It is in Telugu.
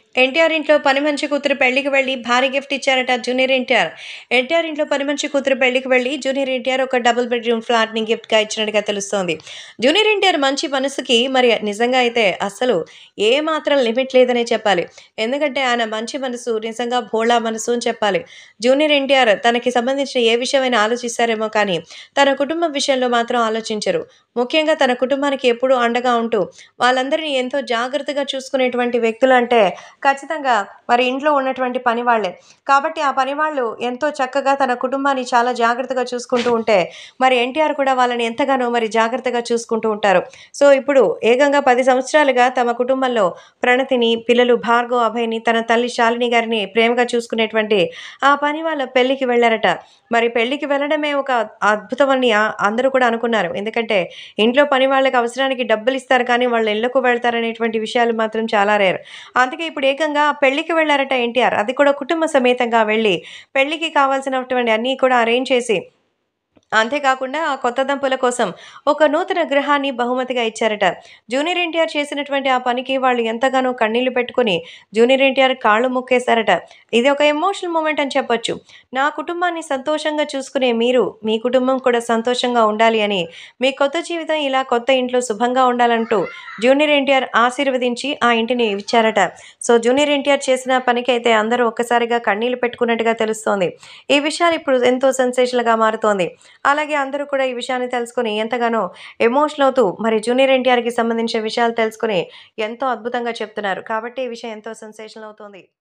ఎన్టీఆర్ ఇంట్లో పని మంచి కూతురు పెళ్లికి వెళ్ళి భారీ గిఫ్ట్ ఇచ్చారట జూనియర్ ఎన్టీఆర్ ఎన్టీఆర్ ఇంట్లో పని మంచి కూతురు పెళ్లికి వెళ్ళి జూనియర్ ఎన్టీఆర్ ఒక డబుల్ బెడ్రూమ్ ఫ్లాట్ ని గిఫ్ట్ గా ఇచ్చినట్టుగా తెలుస్తోంది జూనియర్ ఎన్టీఆర్ మంచి మనసుకి మరి నిజంగా అయితే అసలు ఏ మాత్రం లిమిట్ లేదనే చెప్పాలి ఎందుకంటే ఆయన మంచి మనసు నిజంగా భోళా మనసు అని చెప్పాలి జూనియర్ ఎన్టీఆర్ తనకి సంబంధించిన ఏ విషయమైనా ఆలోచిస్తారేమో కానీ తన కుటుంబం విషయంలో మాత్రం ఆలోచించరు ముఖ్యంగా తన కుటుంబానికి ఎప్పుడూ అండగా ఉంటూ వాళ్ళందరినీ ఎంతో జాగ్రత్తగా చూసుకునేటువంటి వ్యక్తులు అంటే ఖచ్చితంగా మరి ఇంట్లో ఉన్నటువంటి పని వాళ్ళే కాబట్టి ఆ పని వాళ్ళు ఎంతో చక్కగా తన కుటుంబాన్ని చాలా జాగ్రత్తగా చూసుకుంటూ ఉంటే మరి ఎన్టీఆర్ కూడా వాళ్ళని ఎంతగానో మరి జాగ్రత్తగా చూసుకుంటూ ఉంటారు సో ఇప్పుడు ఏకంగా పది సంవత్సరాలుగా తమ కుటుంబంలో ప్రణతిని పిల్లలు భార్గవ్ అభయ్ని తన తల్లి శాలిని గారిని ప్రేమగా చూసుకునేటువంటి ఆ పని వాళ్ళ పెళ్లికి వెళ్ళారట మరి పెళ్లికి వెళ్ళడమే ఒక అద్భుతం అని ఆ- అందరూ కూడా అనుకున్నారు ఎందుకంటే ఇంట్లో పని వాళ్ళకి అవసరానికి డబ్బులు ఇస్తారు కానీ వాళ్ళ ఇళ్లకు వెళ్తారనేటువంటి విషయాలు మాత్రం చాలా రేర్ అందుకే ఇప్పుడు ఏకంగా పెళ్లికి వెళ్ళారట ఎన్టీఆర్ అది కూడా కుటుంబ సమేతంగా వెళ్ళి పెళ్లికి కావాల్సినటువంటి అన్నీ కూడా అరేంజ్ చేసి అంతేకాకుండా ఆ కొత్త దంపతుల కోసం ఒక నూతన గృహాన్ని బహుమతిగా ఇచ్చారట జూనియర్ ఎన్టీఆర్ చేసినటువంటి ఆ పనికి వాళ్ళు ఎంతగానో కన్నీళ్లు పెట్టుకుని జూనియర్ ఎన్టీఆర్ కాళ్ళు మొక్కేశారట ఇది ఒక ఎమోషనల్ మూమెంట్ అని చెప్పొచ్చు నా కుటుంబాన్ని సంతోషంగా చూసుకునే మీరు మీ కుటుంబం కూడా సంతోషంగా ఉండాలి అని మీ కొత్త జీవితం ఇలా కొత్త ఇంట్లో శుభంగా ఉండాలంటూ జూనియర్ ఎన్టీఆర్ ఆశీర్వదించి ఆ ఇంటిని ఇచ్చారట సో జూనియర్ ఎన్టీఆర్ చేసిన పనికి అయితే అందరూ ఒక్కసారిగా కన్నీళ్లు పెట్టుకున్నట్టుగా తెలుస్తోంది ఈ విషయాలు ఇప్పుడు ఎంతో సెన్సేషన్గా మారుతోంది అలాగే అందరూ కూడా ఈ విషయాన్ని తెలుసుకుని ఎంతగానో ఎమోషనల్ అవుతూ మరి జూనియర్ ఎన్టీఆర్కి సంబంధించిన విషయాలు తెలుసుకుని ఎంతో అద్భుతంగా చెప్తున్నారు కాబట్టి ఈ విషయం ఎంతో సెన్సేషనల్ అవుతోంది